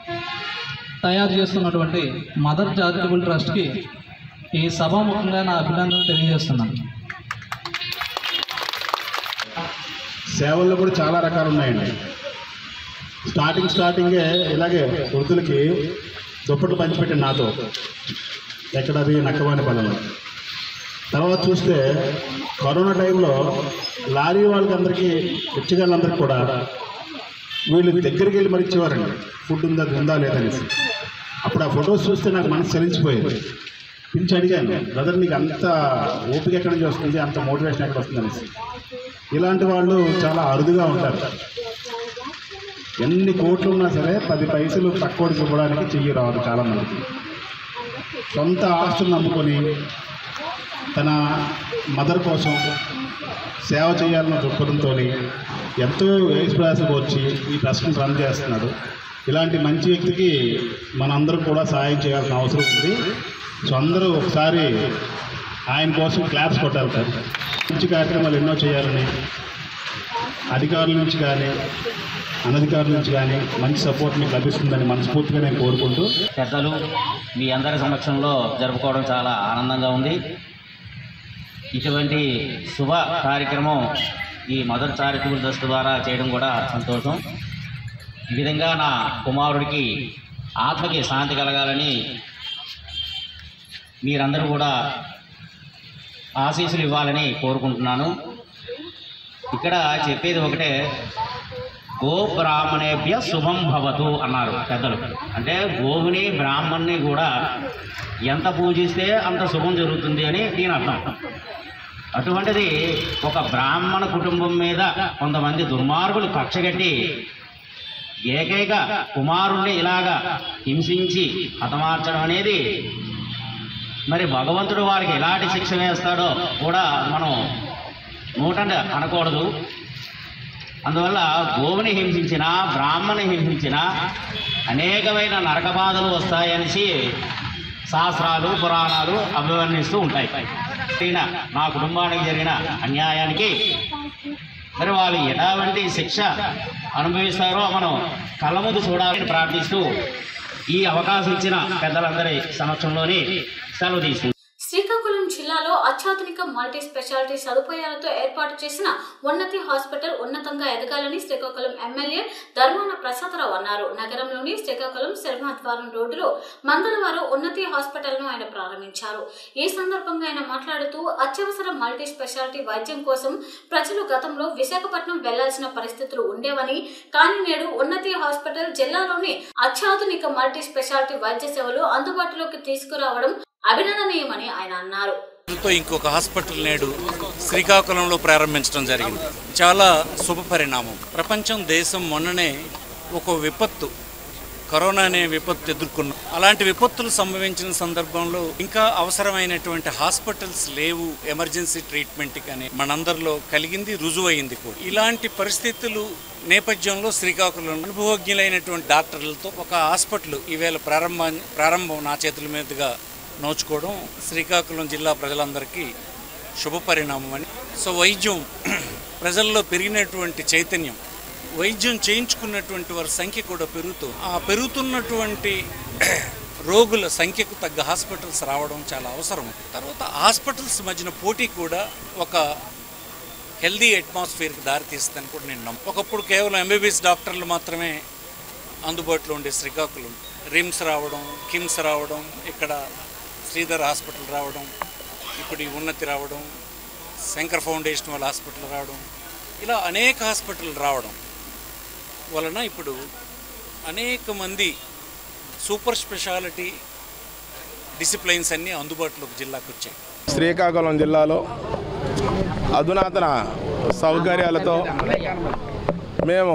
తయారు చేస్తున్నటువంటి మదర్ చారిటబుల్ ట్రస్ట్కి ఈ సభాముఖంగా నా అభినందనలు తెలియజేస్తున్నాను సేవల్లో కూడా చాలా రకాలు ఉన్నాయండి స్టార్టింగ్ స్టార్టింగే ఇలాగే వృద్ధులకి దుప్పట్లు పంచిపెట్టాను నాతో ఎక్కడది నక్కవాని పనులు తర్వాత చూస్తే కరోనా టైంలో లారీ వాళ్ళకి అందరికీ పిచ్చిగాళ్ళందరికీ కూడా వీళ్ళు దగ్గరికి వెళ్ళి మరి ఇచ్చేవారండి ఫుడ్ ఉందా ఉందా లేదనేసి అప్పుడు ఆ ఫొటోస్ చూస్తే నాకు మనసు చలించిపోయేది పిలిచి అడిగాను బ్రదర్ నీకు అంత ఓపిక ఎక్కడి నుంచి వస్తుంది అంత మోటివేషన్ ఎక్కడ వస్తుంది అనేసి ఇలాంటి వాళ్ళు చాలా అరుదుగా ఉంటారు ఎన్ని కోట్లు ఉన్నా సరే పది పైసలు తక్కువకి ఇవ్వడానికి చెయ్యి రాదు చాలా మందికి సొంత ఆస్తులు నమ్ముకొని తన మదర్ కోసం సేవ చేయాలన్న దృక్పథంతో ఎంతో వేసి ప్రయాసకు వచ్చి ఈ ట్రస్ట్ని రన్ చేస్తున్నాడు ఇలాంటి మంచి వ్యక్తికి మనందరం కూడా సహాయం చేయాల్సిన అవసరం ఉంది సో అందరూ ఒకసారి ఆయన కోసం క్లాప్స్ కొట్టాలి సార్ మంచి కార్యక్రమాలు ఎన్నో చేయాలని అధికారుల నుంచి కానీ అనధికారుల నుంచి కానీ మంచి సపోర్ట్ మీకు లభిస్తుందని మనస్ఫూర్తిగా నేను కోరుకుంటూ పెద్దలు మీ అందరి సమక్షంలో జరుపుకోవడం చాలా ఆనందంగా ఉంది ఇటువంటి శుభ కార్యక్రమం ఈ మదర్ చారిటబుల్ ట్రస్ట్ ద్వారా చేయడం కూడా సంతోషం ఈ విధంగా నా కుమారుడికి ఆత్మకి శాంతి కలగాలని మీరందరూ కూడా ఆశీస్సులు ఇవ్వాలని కోరుకుంటున్నాను ఇక్కడ చెప్పేది ఒకటే గో బ్రాహ్మణేభ్య శుభం భవతు అన్నారు పెద్దలు అంటే గోవుని బ్రాహ్మణ్ణి కూడా ఎంత పూజిస్తే అంత శుభం జరుగుతుంది అని దీని అర్థం అటువంటిది ఒక బ్రాహ్మణ కుటుంబం మీద కొంతమంది దుర్మార్గులు కక్షగట్టి ఏకైక కుమారుణ్ణి ఇలాగా హింసించి హతమార్చడం అనేది మరి భగవంతుడు వారికి ఎలాంటి శిక్ష వేస్తాడో కూడా మనం నూటండి అనకూడదు అందువల్ల గోవుని హింసించిన బ్రాహ్మణి హింసించిన అనేకమైన నరక బాధలు వస్తాయనేసి శాస్త్రాలు పురాణాలు అభివర్ణిస్తూ ఉంటాయి జరిగిన నా కుటుంబానికి జరిగిన అన్యాయానికి మరి వాళ్ళు ఎలాంటి శిక్ష అనుభవిస్తారో మనం కళ్ళ ముందు చూడాలని ప్రార్థిస్తూ ఈ అవకాశం ఇచ్చిన పెద్దలందరి సమక్షంలోని సెలవు తీసుకుంటాం శ్రీకాకుళం జిల్లాలో అత్యాధునిక మల్టీ స్పెషాలిటీ సదుపాయాలతో ఏర్పాటు చేసిన ఉన్నతి హాస్పిటల్ ఉన్నతంగా ఎదగాలని శ్రీకాకుళం ఎమ్మెల్యే ధర్మాన ప్రసాదరావు అన్నారు నగరంలోని శ్రీకాకుళం శర్మాద్వారం రోడ్డులో మంగళవారం ఉన్నతి హాస్పిటల్ ను ఆయన ప్రారంభించారు ఈ సందర్భంగా ఆయన మాట్లాడుతూ అత్యవసర మల్టీ స్పెషాలిటీ వైద్యం కోసం ప్రజలు గతంలో విశాఖపట్నం వెళ్లాల్సిన పరిస్థితులు ఉండేవని కానీ నేడు ఉన్నతి హాస్పిటల్ జిల్లాలోని అత్యాధునిక మల్టీ స్పెషాలిటీ వైద్య సేవలు అందుబాటులోకి తీసుకురావడం అభినందనీయమని ఆయన అన్నారు తో ఇంకొక హాస్పిటల్ నేడు శ్రీకాకుళంలో ప్రారంభించడం జరిగింది చాలా శుభ పరిణామం ప్రపంచం దేశం మొన్ననే ఒక విపత్తు కరోనా అనే విపత్తు ఎదుర్కొన్నాం అలాంటి విపత్తులు సంభవించిన సందర్భంలో ఇంకా అవసరమైనటువంటి హాస్పిటల్స్ లేవు ఎమర్జెన్సీ ట్రీట్మెంట్ కానీ మనందరిలో కలిగింది రుజువైంది కూడా ఇలాంటి పరిస్థితులు నేపథ్యంలో శ్రీకాకుళం అనుభవజ్ఞులైనటువంటి డాక్టర్లతో ఒక హాస్పిటల్ ఈవేళ ప్రారంభం ప్రారంభం నా చేతుల మీదుగా నోచుకోవడం శ్రీకాకుళం జిల్లా ప్రజలందరికీ శుభ పరిణామం అని సో వైద్యం ప్రజల్లో పెరిగినటువంటి చైతన్యం వైద్యం చేయించుకున్నటువంటి వారి సంఖ్య కూడా పెరుగుతూ ఆ పెరుగుతున్నటువంటి రోగుల సంఖ్యకు తగ్గ హాస్పిటల్స్ రావడం చాలా అవసరం తర్వాత హాస్పిటల్స్ మధ్యన పోటీ కూడా ఒక హెల్దీ అట్మాస్ఫియర్కి దారితీస్తుందని కూడా నేను నమ్ము ఒకప్పుడు కేవలం ఎంబీబీఎస్ డాక్టర్లు మాత్రమే అందుబాటులో ఉండే శ్రీకాకుళం రిమ్స్ రావడం కిమ్స్ రావడం ఇక్కడ శ్రీధర్ హాస్పిటల్ రావడం ఇప్పుడు ఈ ఉన్నతి రావడం శంకర్ ఫౌండేషన్ వాళ్ళ హాస్పిటల్ రావడం ఇలా అనేక హాస్పిటల్ రావడం వలన ఇప్పుడు అనేక మంది సూపర్ స్పెషాలిటీ డిసిప్లైన్స్ అన్నీ అందుబాటులోకి జిల్లాకు వచ్చాయి శ్రీకాకుళం జిల్లాలో అధునాతన సౌకర్యాలతో మేము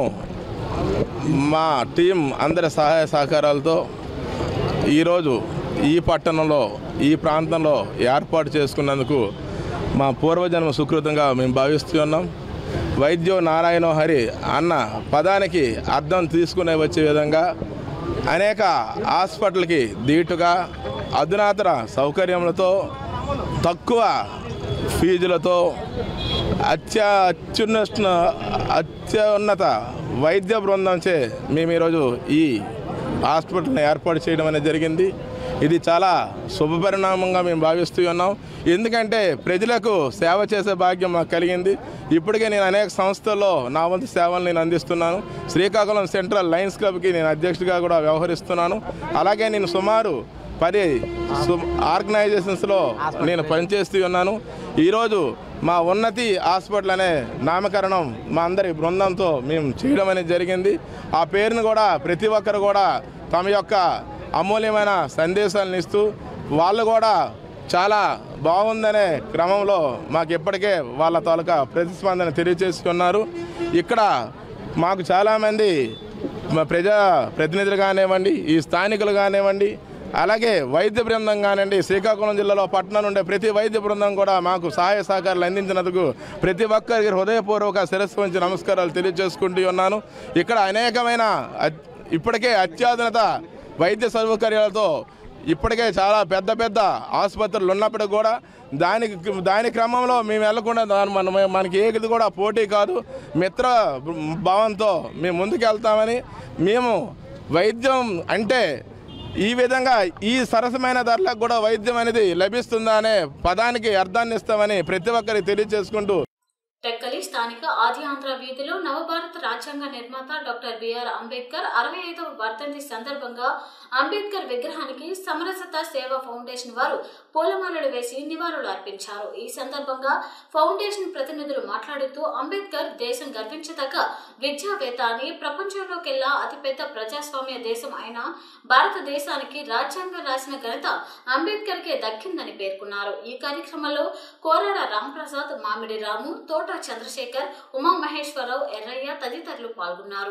మా టీం అందరి సహాయ సహకారాలతో ఈరోజు ఈ పట్టణంలో ఈ ప్రాంతంలో ఏర్పాటు చేసుకున్నందుకు మా పూర్వజన్మ సుకృతంగా మేము భావిస్తూ ఉన్నాం వైద్యో నారాయణ హరి అన్న పదానికి అర్థం తీసుకునే వచ్చే విధంగా అనేక హాస్పిటల్కి దీటుగా అధునాతన సౌకర్యములతో తక్కువ ఫీజులతో అత్య అత్యున్న అత్యున్నత వైద్య బృందంచే మేము ఈరోజు ఈ హాస్పిటల్ని ఏర్పాటు చేయడం అనేది జరిగింది ఇది చాలా శుభపరిణామంగా మేము భావిస్తూ ఉన్నాం ఎందుకంటే ప్రజలకు సేవ చేసే భాగ్యం మాకు కలిగింది ఇప్పటికే నేను అనేక సంస్థల్లో నా వంతు సేవలు నేను అందిస్తున్నాను శ్రీకాకుళం సెంట్రల్ లయన్స్ క్లబ్కి నేను అధ్యక్షుడిగా కూడా వ్యవహరిస్తున్నాను అలాగే నేను సుమారు పది సు- ఆర్గనైజేషన్స్లో నేను పనిచేస్తూ ఉన్నాను ఈరోజు మా ఉన్నతి హాస్పిటల్ అనే నామకరణం మా అందరి బృందంతో మేము చేయడం అనేది జరిగింది ఆ పేరును కూడా ప్రతి ఒక్కరు కూడా తమ యొక్క అమూల్యమైన సందేశాలను ఇస్తూ వాళ్ళు కూడా చాలా బాగుందనే క్రమంలో మాకు ఇప్పటికే వాళ్ళ తాలూకా ప్రతిస్పందన తెలియజేసుకున్నారు ఇక్కడ మాకు చాలామంది మా ప్రజా ప్రతినిధులు కానివ్వండి ఈ స్థానికులు కానివ్వండి అలాగే వైద్య బృందం కానివ్వండి శ్రీకాకుళం జిల్లాలో పట్టణం నుండే ప్రతి వైద్య బృందం కూడా మాకు సహాయ సహకారాలు అందించినందుకు ప్రతి ఒక్కరికి హృదయపూర్వక శిరస్సు వంచి నమస్కారాలు తెలియజేసుకుంటూ ఉన్నాను ఇక్కడ అనేకమైన అత్- ఇప్పటికే అత్యాధునత వైద్య సౌకర్యాలతో ఇప్పటికే చాలా పెద్ద పెద్ద ఆసుపత్రులు ఉన్నప్పటికీ కూడా దానికి దాని క్రమంలో మేము వెళ్లకుండా దాని మన మనకి ఏది కూడా పోటీ కాదు మిత్ర భావంతో మేము ముందుకు వెళ్తామని మేము వైద్యం అంటే ఈ విధంగా ఈ సరసమైన ధరలకు కూడా వైద్యం అనేది లభిస్తుందా అనే పదానికి అర్థాన్ని ఇస్తామని ప్రతి ఒక్కరికి తెలియజేసుకుంటూ టెక్కలి స్థానిక ఆది ఆంధ్ర వీధిలో నవభారత రాజ్యాంగ నిర్మాత డాక్టర్ బిఆర్ అంబేద్కర్ అరవై ఐదవ వర్ధంతి సందర్భంగా అంబేద్కర్ విగ్రహానికి సమరసత సేవా ఫౌండేషన్ వారు పూలమాలలు వేసి నివాళులు అర్పించారు ఈ సందర్భంగా ఫౌండేషన్ ప్రతినిధులు మాట్లాడుతూ అంబేద్కర్ దేశం గర్వించదగ్గ విద్యావేత్త అని ప్రపంచంలోకెల్లా అతిపెద్ద ప్రజాస్వామ్య దేశం అయిన భారతదేశానికి రాజ్యాంగం రాసిన ఘనత అంబేద్కర్ కే దక్కిందని పేర్కొన్నారు ఈ కార్యక్రమంలో కోరాడ రాంప్రసాద్ మామిడి రాము తోట చంద్రశేఖర్ ఉమా మహేశ్వరరావు ఎర్రయ్య తదితరులు పాల్గొన్నారు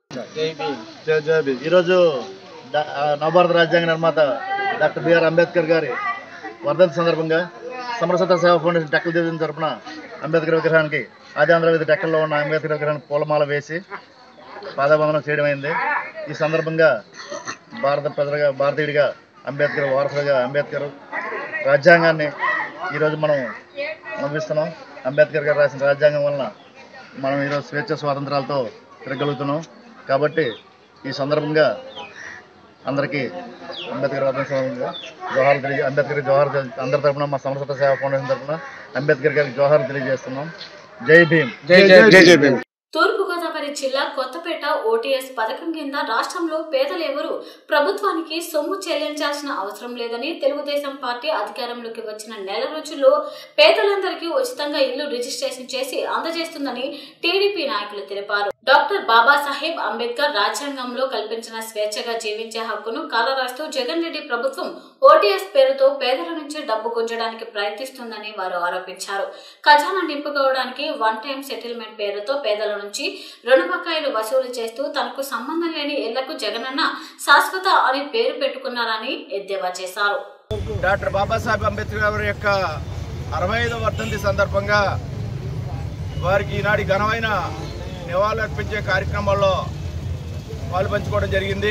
జై జై భీమ్. ఈరోజు డా- ఆ, నవభారత రాజ్యాంగ నిర్మాత డాక్టర్ బిఆర్ అంబేద్కర్ గారి వర్ధంతి సందర్భంగా సమరసత సేవా ఫౌండేషన్ టెక్కల డివిజన్ తరపున అంబేద్కర్ విగ్రహానికి ఆది ఆంధ్రవేది టెక్కల్లో ఉన్న అంబేద్కర్ విగ్రహానికి పూలమాల వేసి పాదబంధనం చేయడం అయింది ఈ సందర్భంగా భారత ప్రజలుగా భారతీయుడిగా అంబేద్కర్ వారసుడిగా అంబేద్కర్ రాజ్యాంగాన్ని ఈరోజు మనం అనుభవిస్తున్నాం అంబేద్కర్ గారు రాసిన రాజ్యాంగం వలన మనం ఈరోజు స్వేచ్ఛ స్వాతంత్రాలతో తిరగలుగుతున్నాం కాబట్టి ఈ సందర్భంగా అందరికీ అంబేద్కర్ వర్ధంతి సందర్భంగా జోహార్లు తెలియ అంబేద్కర్ జోహార్ అందరి తరపున మా సమరసత సేవా ఫౌండేషన్ తరపున అంబేద్కర్ గారికి జోహార్లు తెలియజేస్తున్నాం జై భీమ్ జై జై జై జై భీమ్ తూర్పుగోదావరి జిల్లా కొత్తపేట ఓటీఎస్ పథకం కింద రాష్ట్రంలో పేదలెవరూ ప్రభుత్వానికి సొమ్ము చెల్లించాల్సిన అవసరం లేదని తెలుగుదేశం పార్టీ అధికారంలోకి వచ్చిన నెల రోజుల్లో పేదలందరికీ ఉచితంగా ఇల్లు రిజిస్ట్రేషన్ చేసి అందజేస్తుందని టీడీపీ నాయకులు తెలిపారు డాక్టర్ బాబాసాహెబ్ అంబేద్కర్ రాజ్యాంగంలో కల్పించిన స్వేచ్ఛగా జీవించే హక్కును కాలరాస్తూ జగన్ రెడ్డి ప్రభుత్వం ఓటీఎస్ పేరుతో పేదల నుంచి డబ్బు గుంజడానికి ప్రయత్నిస్తుందని వారు ఆరోపించారు ఖజానా నింపుకోవడానికి వన్ టైం సెటిల్మెంట్ పేరుతో పేదల నుంచి రుణ బకాయిలు వసూలు చేస్తూ తనకు సంబంధం లేని ఇళ్లకు జగనన్న శాశ్వత అని పేరు పెట్టుకున్నారని ఎద్దేవా చేశారు డాక్టర్ బాబాసాహెబ్ అంబేద్కర్ గారి యొక్క అరవై ఐదవ వర్ధంతి సందర్భంగా వారికి ఈనాటి ఘనమైన నివాళులు అర్పించే కార్యక్రమాల్లో పాలు పంచుకోవడం జరిగింది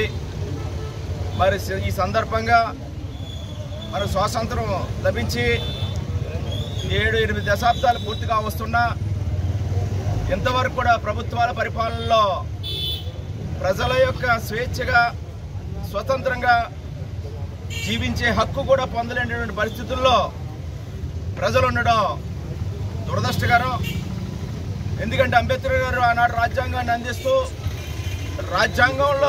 మరి స- ఈ సందర్భంగా మన స్వాతంత్రం లభించి ఏడు ఎనిమిది దశాబ్దాలు పూర్తిగా వస్తున్నా ఇంతవరకు కూడా ప్రభుత్వాల పరిపాలనలో ప్రజల యొక్క స్వేచ్ఛగా స్వతంత్రంగా జీవించే హక్కు కూడా పొందలేనటువంటి పరిస్థితుల్లో ప్రజలు ఉండడం దురదృష్టకరం ఎందుకంటే అంబేద్కర్ గారు ఆనాడు రాజ్యాంగాన్ని అందిస్తూ రాజ్యాంగంలో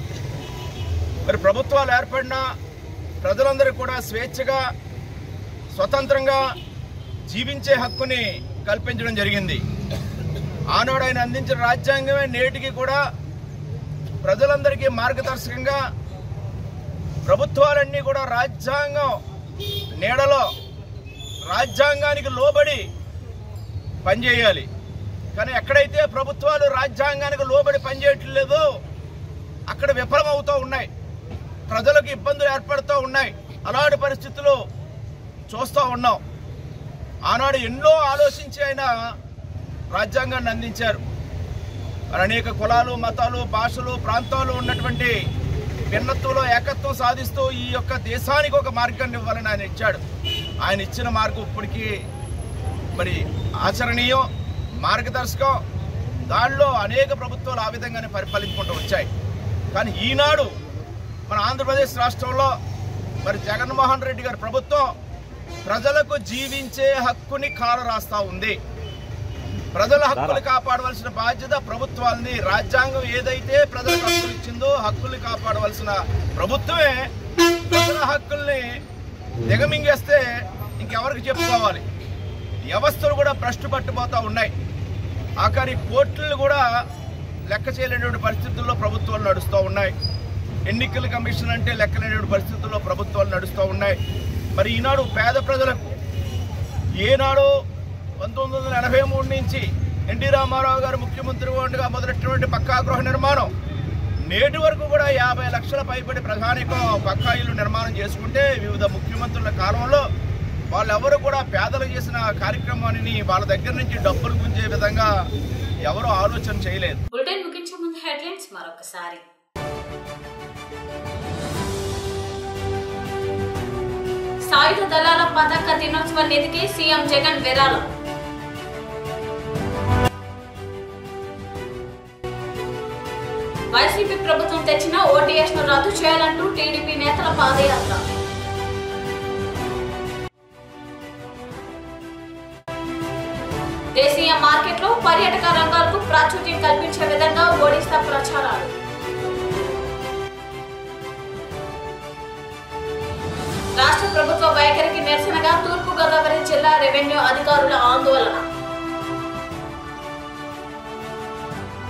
మరి ప్రభుత్వాలు ఏర్పడినా ప్రజలందరూ కూడా స్వేచ్ఛగా స్వతంత్రంగా జీవించే హక్కుని కల్పించడం జరిగింది ఆనాడు ఆయన అందించిన రాజ్యాంగమే నేటికి కూడా ప్రజలందరికీ మార్గదర్శకంగా ప్రభుత్వాలన్నీ కూడా రాజ్యాంగం నీడలో రాజ్యాంగానికి లోబడి పనిచేయాలి కానీ ఎక్కడైతే ప్రభుత్వాలు రాజ్యాంగానికి లోబడి పనిచేయట్లేదు అక్కడ విఫలమవుతూ ఉన్నాయి ప్రజలకు ఇబ్బందులు ఏర్పడుతూ ఉన్నాయి అలాంటి పరిస్థితులు చూస్తూ ఉన్నాం ఆనాడు ఎన్నో ఆలోచించి ఆయన రాజ్యాంగాన్ని అందించారు మరి అనేక కులాలు మతాలు భాషలు ప్రాంతాలు ఉన్నటువంటి భిన్నత్వంలో ఏకత్వం సాధిస్తూ ఈ యొక్క దేశానికి ఒక మార్గాన్ని ఇవ్వాలని ఆయన ఇచ్చాడు ఆయన ఇచ్చిన మార్గం ఇప్పటికీ మరి ఆచరణీయం మార్గదర్శకం దానిలో అనేక ప్రభుత్వాలు ఆ విధంగానే పరిపాలించుకుంటూ వచ్చాయి కానీ ఈనాడు మన ఆంధ్రప్రదేశ్ రాష్ట్రంలో మరి జగన్మోహన్ రెడ్డి గారి ప్రభుత్వం ప్రజలకు జీవించే హక్కుని కాల రాస్తా ఉంది ప్రజల హక్కులు కాపాడవలసిన బాధ్యత ప్రభుత్వాలని రాజ్యాంగం ఏదైతే ప్రజలకు హక్కులు ఇచ్చిందో హక్కుల్ని కాపాడవలసిన ప్రభుత్వమే ప్రజల హక్కుల్ని దిగమింగేస్తే ఇంకెవరికి చెప్పుకోవాలి వ్యవస్థలు కూడా భ్రష్టు పట్టిపోతూ ఉన్నాయి ఆఖరి కోర్టులు కూడా లెక్క చేయలేనటువంటి పరిస్థితుల్లో ప్రభుత్వాలు నడుస్తూ ఉన్నాయి ఎన్నికల కమిషన్ అంటే లెక్కలేనటువంటి పరిస్థితుల్లో ప్రభుత్వాలు నడుస్తూ ఉన్నాయి మరి ఈనాడు పేద ప్రజలకు ఏనాడు పంతొమ్మిది వందల ఎనభై మూడు నుంచి ఎన్టీ రామారావు గారు ముఖ్యమంత్రి ఉండగా మొదలెట్టినటువంటి పక్కా గృహ నిర్మాణం నేటి వరకు కూడా యాభై లక్షల పైబడి ప్రధానికం పక్కా ఇల్లు నిర్మాణం చేసుకుంటే వివిధ ముఖ్యమంత్రుల కాలంలో వాళ్ళెవరు కూడా పేదలు చేసిన కార్యక్రమాన్ని వాళ్ళ దగ్గర నుంచి డబ్బులు గుంజే విధంగా ఎవరు ఆలోచన చేయలేదు బులెటిన్ ముగించే ముందు హెడ్లైన్స్ మరొకసారి సాయుధ దళాల పతాక దినోత్సవ నిధికి సీఎం జగన్ విరాళం వైసీపీ ప్రభుత్వం తెచ్చిన ఓటీఎస్ ను రద్దు చేయాలంటూ టీడీపీ నేత పాదయాత్ర దేశీయ మార్కెట్లో పర్యాటక రంగాలకు ప్రాచుర్యం కల్పించే విధంగా ఒడిశా ప్రచారాలు రాష్ట్ర ప్రభుత్వ వైఖరికి నిరసనగా తూర్పు గోదావరి జిల్లా రెవెన్యూ అధికారుల ఆందోళన